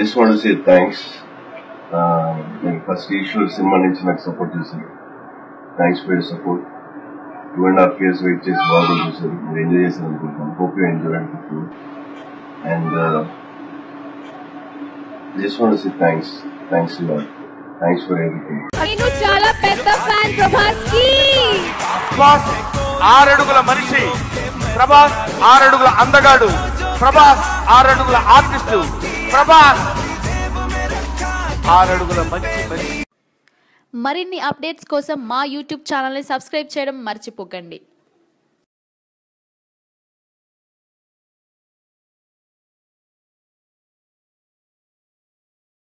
just want say thanks నేను first Eshwar cinema నుంచి నాకు సపోర్ట్ చేశారు thanks for your support two and half years wait చేసి బాగా చూసారు మీరు ఎంజాయ్ చేశారు అనుకుంటున్నాను హోప్ యూ ఎంజాయ్ అనుకుంటున్నాను and just want say thanks thanks lot thanks for everything నేను చాలా పెద్ద ఫ్యాన్ ప్రభాస్ కి ప్రభాస్ ఆరడుగుల మనిషి ప్రభాస్ ఆరడుగుల అందగాడు ప్రభాస్ ఆరడుగుల ఆర్టిస్టు ప్రభాస్ ఆరడుగుల మంచి మనిషి మరిన్ని అప్డేట్స్ కోసం మా యూట్యూబ్ ఛానల్ని సబ్స్క్రైబ్ చేయడం మర్చిపోకండి